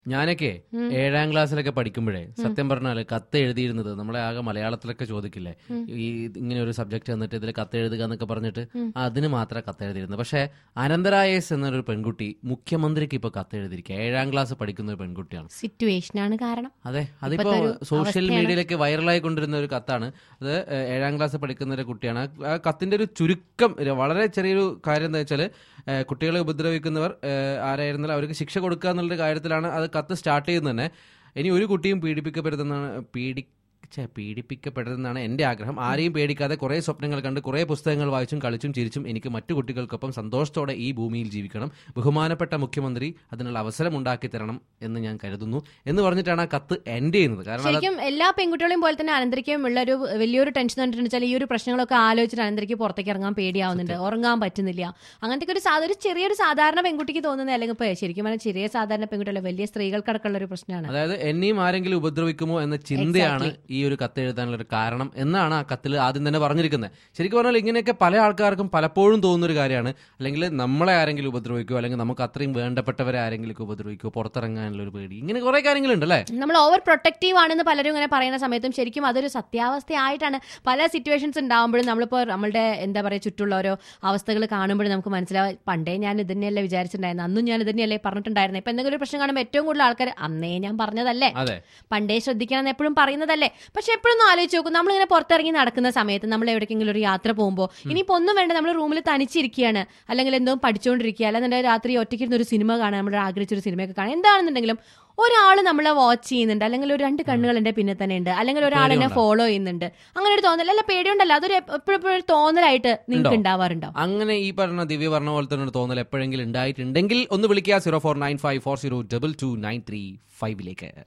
ഞാനൊക്കെ ഏഴാം ക്ലാസ്സിലൊക്കെ പഠിക്കുമ്പോഴേ സത്യം പറഞ്ഞാല് കത്ത് എഴുതിയിരുന്നത് നമ്മളെ ആകെ മലയാളത്തിലൊക്കെ ചോദിക്കില്ലേ ഈ ഇങ്ങനെ ഒരു സബ്ജക്ട് വന്നിട്ട് ഇതിൽ കത്ത് എഴുതുക എന്നൊക്കെ പറഞ്ഞിട്ട് അതിന് മാത്രമേ കത്ത് എഴുതിയിരുന്നത് പക്ഷേ അനന്തരായസ് എന്നൊരു പെൺകുട്ടി മുഖ്യമന്ത്രിക്ക് ഇപ്പൊ കത്ത് എഴുതിയിരിക്കുക ഏഴാം ക്ലാസ് പഠിക്കുന്ന ഒരു പെൺകുട്ടിയാണ് സിറ്റുവേഷൻ ആണ് കാരണം അതെ അതിപ്പോ ഇപ്പത്തെ ഒരു സോഷ്യൽ അവസ്ഥയാണ്. മീഡിയയിലൊക്കെ വൈറലായി കൊണ്ടിരുന്ന ഒരു കത്താണ് അത് ഏഹ്, ഏഴാം ക്ലാസ് പഠിക്കുന്ന ഒരു കുട്ടിയാണ് ആ- ആ കത്തിന്റെ ഒരു ചുരുക്കം ഒരു വളരെ ചെറിയൊരു കാര്യം എന്താ വെച്ചാൽ കുട്ടികളെ ഉപദ്രവിക്കുന്നവർ ഏഹ്, ആരായിരുന്നാലും അവർക്ക് ശിക്ഷ കൊടുക്കുക എന്നുള്ള കാര്യത്തിലാണ് അത് കത്ത് സ്റ്റാർട്ട് ചെയ്യുന്നത് തന്നെ ഇനി ഒരു കുട്ടിയും പീഡിപ്പിക്കപ്പെടുന്നതാണ് പീഡി ഛെ, പീഡിപ്പിക്കപ്പെടരുതെന്നാണ് എൻ്റെ ആഗ്രഹം ആരെയും പേടിക്കാതെ കുറേ സ്വപ്നങ്ങൾ കണ്ട് കുറേ പുസ്തകങ്ങൾ വായിച്ചും കളിച്ചും ചിരിച്ചും എനിക്ക് മറ്റു കുട്ടികൾക്കൊപ്പം സന്തോഷത്തോടെ ഈ ഭൂമിയിൽ ജീവിക്കണം ബഹുമാനപ്പെട്ട മുഖ്യമന്ത്രി അതിനുള്ള അവസരം ഉണ്ടാക്കി തരണം എന്ന് ഞാൻ കരുതുന്നു എന്ന് പറഞ്ഞിട്ടാണ് ആ കത്ത് എൻഡ് ചെയ്യുന്നത് കാരണം അത് ശരിക്കും എല്ലാ പെൺകുട്ടികളെയും പോലെ തന്നെ അനന്തരിക്കും ഉള്ള ഒരു വലിയൊരു ടെൻഷൻ എന്ന് വെച്ചാൽ ഈ ഒരു പ്രശ്നങ്ങളൊക്കെ ആലോചിച്ചിട്ട് അനന്തരിക്ക് പുറത്തേക്ക് ഇറങ്ങാൻ പേടിയാവുന്നുണ്ട് ഉറങ്ങാൻ പറ്റുന്നില്ല അങ്ങനത്തെ ഒരു സാ- ഒരു ചെറിയൊരു സാധാരണ പെൺകുട്ടിക്ക് തോന്നുന്ന അല്ലെങ്കിൽ ഇപ്പൊ ശരിക്കും പറഞ്ഞാൽ ചെറിയ സാധാരണ പെൺകുട്ടിയല്ല വലിയ സ്ത്രീകൾക്കടക്കമുള്ള ഒരു പ്രശ്നമാണ് അതായത് എന്നെയും ആരെങ്കിലും ഉപദ്രവിക്കുമോ എന്ന ചിന്തയാണ് ഈ ഒരു കത്ത് എഴുതാനുള്ള ഒരു കാരണം എന്നാണ് ആ കത്തിൽ ആദ്യം തന്നെ പറഞ്ഞിരിക്കുന്നത് ശരിക്കും പറഞ്ഞാൽ ഇങ്ങനെയൊക്കെ പല ആൾക്കാർക്കും പലപ്പോഴും തോന്നുന്ന ഒരു കാര്യമാണ് അല്ലെങ്കിൽ നമ്മളെ ആരെങ്കിലും ഉപദ്രവിക്കുമോ അല്ലെങ്കിൽ നമുക്ക് അത്രയും വേണ്ടപ്പെട്ടവരെ ആരെങ്കിലും ഉപദ്രവിക്കുമോ പുറത്തിറങ്ങാനുള്ള ഒരു പേടി ഇങ്ങനെ കുറെ കാര്യങ്ങളുണ്ട് അല്ലേ നമ്മൾ ഓവർ പ്രൊട്ടക്റ്റീവ് ആണെന്ന് പലരും ഇങ്ങനെ പറയുന്ന സമയത്തും ശരിക്കും അതൊരു സത്യാവസ്ഥയായിട്ടാണ് പല സിറ്റുവേഷൻസ് ഉണ്ടാകുമ്പോഴും നമ്മളിപ്പോൾ നമ്മളുടെ എന്താ പറയുക ചുറ്റുള്ള ഓരോ അവസ്ഥകൾ കാണുമ്പോഴും നമുക്ക് മനസ്സിലാവും പണ്ടേ ഞാൻ ഇത് തന്നെയല്ലേ വിചാരിച്ചിട്ടുണ്ടായിരുന്നു അന്നും ഞാൻ ഇത് തന്നെയല്ലേ പറഞ്ഞിട്ടുണ്ടായിരുന്നത് ഇപ്പൊ എന്തെങ്കിലും ഒരു പ്രശ്നം കാണുമ്പോൾ ഏറ്റവും കൂടുതൽ ആൾക്കാർ അന്നേ ഞാൻ പറഞ്ഞതല്ലേ അതെ പണ്ടേ ശ്രദ്ധിക്കണം എന്ന് എപ്പോഴും പറയുന്നതല്ലേ പക്ഷെ എപ്പോഴും ഒന്ന് ആലോചിച്ച് നോക്കും നമ്മളിങ്ങനെ പുറത്തിറങ്ങി നടക്കുന്ന സമയത്ത് നമ്മൾ എവിടേക്കെങ്കിലും ഒരു യാത്ര പോകുമ്പോൾ ഇനിയിപ്പോൾ ഒന്നും വേണ്ട നമ്മൾ റൂമിൽ തനിച്ചിരിക്കുകയാണ് അല്ലെങ്കിൽ എന്തോ പഠിച്ചുകൊണ്ടിരിക്കുക അല്ലെന്നുണ്ടെങ്കിൽ രാത്രി ഒറ്റയ്ക്കിരുന്ന ഒരു സിനിമ കാണാൻ നമ്മൾ ആഗ്രഹിച്ചൊരു സിനിമയൊക്കെ കാണാം എന്താണെന്നുണ്ടെങ്കിലും ഒരാൾ നമ്മളെ വാച്ച് ചെയ്യുന്നുണ്ട് അല്ലെങ്കിൽ ഒരു രണ്ട് കണ്ണുകൾ എന്റെ പിന്നെ തന്നെ ഉണ്ട് അല്ലെങ്കിൽ ഒരാൾ എന്നെ ഫോളോ ചെയ്യുന്നുണ്ട് അങ്ങനെ ഒരു തോന്നൽ അല്ല പേടിയുണ്ടല്ലോ അതൊരു എപ്പോഴും ഒരു തോന്നലായിട്ട് നിങ്ങൾക്ക് ഉണ്ടാവാറുണ്ടോ അങ്ങനെ ഈ പറഞ്ഞ ദിവ്യ പറഞ്ഞ പോലെ തന്നെ ഒരു തോന്നൽ എപ്പോഴെങ്കിലും ഉണ്ടായിട്ടുണ്ടെങ്കിൽ ഒന്ന് വിളിക്കുക zero four nine five four zero double two nine three ഫൈവിലേക്ക്